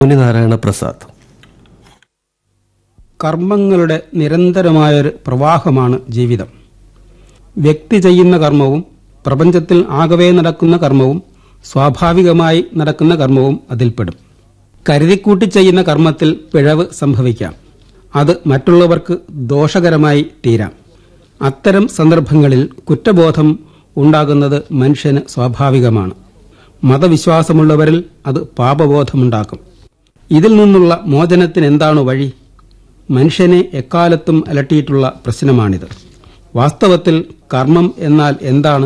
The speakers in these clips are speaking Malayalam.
മുനിനാരായണ പ്രസാദ് കർമ്മങ്ങളുടെ നിരന്തരമായൊരു പ്രവാഹമാണ് ജീവിതം വ്യക്തി ചെയ്യുന്ന കർമ്മവും പ്രപഞ്ചത്തിൽ ആകവേ നടക്കുന്ന കർമ്മവും സ്വാഭാവികമായി നടക്കുന്ന കർമ്മവും അതിൽപ്പെടും കരുതിക്കൂട്ടി ചെയ്യുന്ന കർമ്മത്തിൽ പിഴവ് സംഭവിക്കാം അത് മറ്റുള്ളവർക്ക് ദോഷകരമായി തീരാം അത്തരം സന്ദർഭങ്ങളിൽ കുറ്റബോധം ഉണ്ടാകുന്നത് മനുഷ്യന് സ്വാഭാവികമാണ് മതവിശ്വാസമുള്ളവരിൽ അത് പാപബോധമുണ്ടാക്കും ഇതിൽ നിന്നുള്ള മോചനത്തിന് എന്താണ് വഴി മനുഷ്യനെ എക്കാലത്തും അലട്ടിയിട്ടുള്ള പ്രശ്നമാണിത് വാസ്തവത്തിൽ കർമ്മം എന്നാൽ എന്താണ്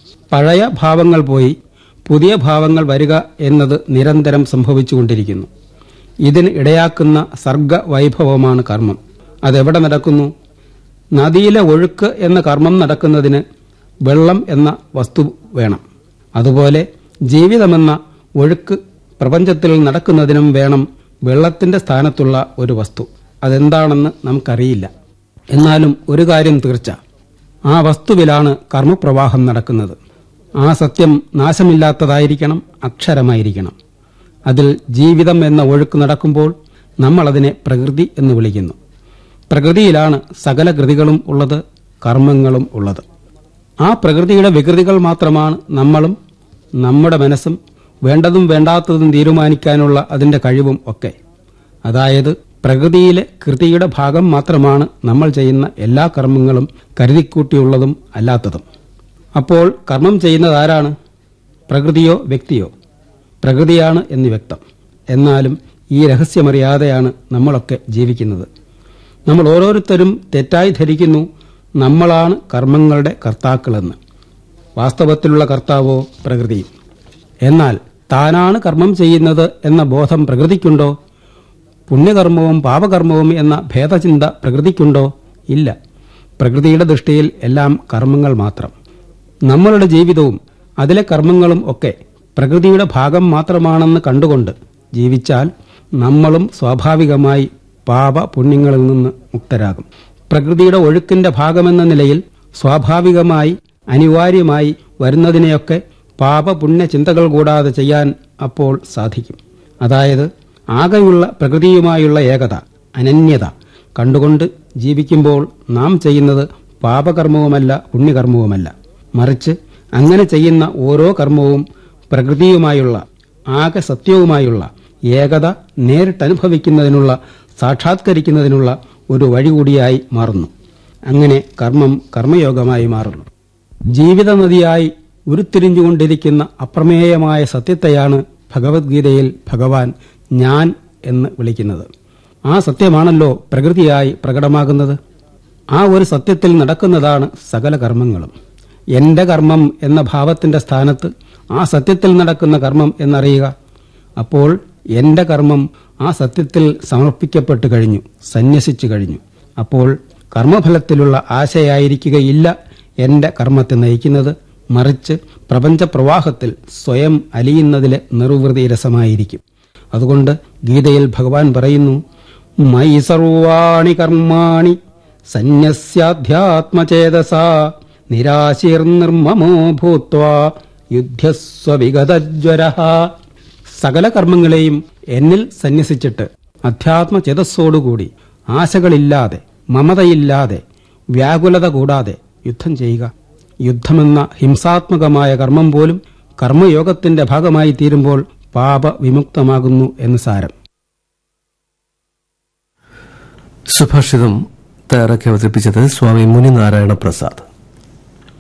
പഴയ ഭാവങ്ങൾ പോയി പുതിയ ഭാവങ്ങൾ വരിക എന്നത് നിരന്തരം സംഭവിച്ചുകൊണ്ടിരിക്കുന്നു ഇതിന് ഇടയാക്കുന്ന സർഗവൈഭവമാണ് കർമ്മം അതെവിടെ നടക്കുന്നു നദിയിലെ ഒഴുക്ക് എന്ന കർമ്മം നടക്കുന്നതിന് വെള്ളം എന്ന വസ്തു വേണം അതുപോലെ ജീവിതമെന്ന ഒഴുക്ക് പ്രപഞ്ചത്തിൽ നടക്കുന്നതിനും വേണം വെള്ളത്തിന്റെ സ്ഥാനത്തുള്ള ഒരു വസ്തു അതെന്താണെന്ന് നമുക്കറിയില്ല എന്നാലും ഒരു കാര്യം തീർച്ച ആ വസ്തുവിലാണ് കർമ്മപ്രവാഹം നടക്കുന്നത് ആ സത്യം നാശമില്ലാത്തതായിരിക്കണം അക്ഷരമായിരിക്കണം അതിൽ ജീവിതം എന്ന ഒഴുക്ക് നടക്കുമ്പോൾ നമ്മൾ അതിനെ പ്രകൃതി എന്ന് വിളിക്കുന്നു പ്രകൃതിയിലാണ് സകല കൃതികളും ഉള്ളത് കർമ്മങ്ങളും ഉള്ളത് ആ പ്രകൃതിയുടെ വികൃതികൾ മാത്രമാണ് നമ്മളും നമ്മുടെ മനസ്സും വേണ്ടതും വേണ്ടാത്തതും തീരുമാനിക്കാനുള്ള അതിന്റെ കഴിവും ഒക്കെ അതായത് പ്രകൃതിയിലെ കൃതിയുടെ ഭാഗം മാത്രമാണ് നമ്മൾ ചെയ്യുന്ന എല്ലാ കർമ്മങ്ങളും കരുതിക്കൂട്ടിയുള്ളതും അല്ലാത്തതും അപ്പോൾ കർമ്മം ചെയ്യുന്നത് ആരാണ് പ്രകൃതിയോ വ്യക്തിയോ പ്രകൃതിയാണ് എന്ന് വ്യക്തം എന്നാലും ഈ രഹസ്യമറിയാതെയാണ് നമ്മളൊക്കെ ജീവിക്കുന്നത് നമ്മൾ ഓരോരുത്തരും തെറ്റായി ധരിക്കുന്നു നമ്മളാണ് കർമ്മങ്ങളുടെ കർത്താക്കളെന്ന് വാസ്തവത്തിലുള്ള കർത്താവോ പ്രകൃതിയും എന്നാൽ താനാണ് കർമ്മം ചെയ്യുന്നത് എന്ന ബോധം പ്രകൃതിക്കുണ്ടോ പുണ്യകർമ്മവും പാപകർമ്മവും എന്ന ഭേദചിന്ത പ്രകൃതിക്കുണ്ടോ ഇല്ല പ്രകൃതിയുടെ ദൃഷ്ടിയിൽ എല്ലാം കർമ്മങ്ങൾ മാത്രം നമ്മളുടെ ജീവിതവും അതിലെ കർമ്മങ്ങളും ഒക്കെ പ്രകൃതിയുടെ ഭാഗം മാത്രമാണെന്ന് കണ്ടുകൊണ്ട് ജീവിച്ചാൽ നമ്മളും സ്വാഭാവികമായി പാപ പുണ്യങ്ങളിൽ നിന്ന് മുക്തരാകും പ്രകൃതിയുടെ ഒഴുക്കിന്റെ ഭാഗമെന്ന നിലയിൽ സ്വാഭാവികമായി അനിവാര്യമായി വരുന്നതിനെയൊക്കെ പാപപുണ്യ ചിന്തകൾ കൂടാതെ ചെയ്യാൻ അപ്പോൾ സാധിക്കും അതായത് ആകെയുള്ള പ്രകൃതിയുമായുള്ള ഏകത അനന്യത കണ്ടുകൊണ്ട് ജീവിക്കുമ്പോൾ നാം ചെയ്യുന്നത് പാപകർമ്മവുമല്ല പുണ്യകർമ്മവുമല്ല മറിച്ച് അങ്ങനെ ചെയ്യുന്ന ഓരോ കർമ്മവും പ്രകൃതിയുമായുള്ള ആകെ സത്യവുമായുള്ള ഏകത നേരിട്ടനുഭവിക്കുന്നതിനുള്ള സാക്ഷാത്കരിക്കുന്നതിനുള്ള ഒരു വഴി കൂടിയായി മാറുന്നു അങ്ങനെ കർമ്മം കർമ്മയോഗമായി മാറുന്നു ജീവിത നദിയായി ഉരുത്തിരിഞ്ഞുകൊണ്ടിരിക്കുന്ന അപ്രമേയമായ സത്യത്തെയാണ് ഭഗവത്ഗീതയിൽ ഭഗവാൻ ഞാൻ എന്ന് വിളിക്കുന്നത് ആ സത്യമാണല്ലോ പ്രകൃതിയായി പ്രകടമാകുന്നത് ആ ഒരു സത്യത്തിൽ നടക്കുന്നതാണ് സകല കർമ്മങ്ങളും എന്റെ കർമ്മം എന്ന ഭാവത്തിന്റെ സ്ഥാനത്ത് ആ സത്യത്തിൽ നടക്കുന്ന കർമ്മം എന്നറിയുക അപ്പോൾ എന്റെ കർമ്മം ആ സത്യത്തിൽ സമർപ്പിക്കപ്പെട്ടു കഴിഞ്ഞു സന്യസിച്ചു കഴിഞ്ഞു അപ്പോൾ കർമ്മഫലത്തിലുള്ള ആശയായിരിക്കുകയില്ല എന്റെ കർമ്മത്തെ നയിക്കുന്നത് മറിച്ച് പ്രപഞ്ച പ്രവാഹത്തിൽ സ്വയം അലിയുന്നതിലെ നിർവൃതി രസമായിരിക്കും അതുകൊണ്ട് ഗീതയിൽ ഭഗവാൻ പറയുന്നു മൈ സർവാണി കർമാണി സന്യസ്യാധ്യാത്മചേതസ നിരാശീർനിർമ്മമോ ഭൂത്വാ യുദ്ധസ്വവിഗതജ്വര സകല കർമ്മങ്ങളെയും എന്നിൽ സന്യസിച്ചിട്ട് അധ്യാത്മചേതസ്സോടുകൂടി ആശകളില്ലാതെ മമതയില്ലാതെ വ്യാകുലത കൂടാതെ യുദ്ധം ചെയ്യുക യുദ്ധമെന്ന ഹിംസാത്മകമായ കർമ്മം പോലും കർമ്മയോഗത്തിന്റെ ഭാഗമായി തീരുമ്പോൾ പാപ വിമുക്തമാകുന്നു എന്ന് സാരം സുഭാഷിതം തയ്യാറാക്കി അവതരിപ്പിച്ചത് സ്വാമി മുനിനാരായണ പ്രസാദ്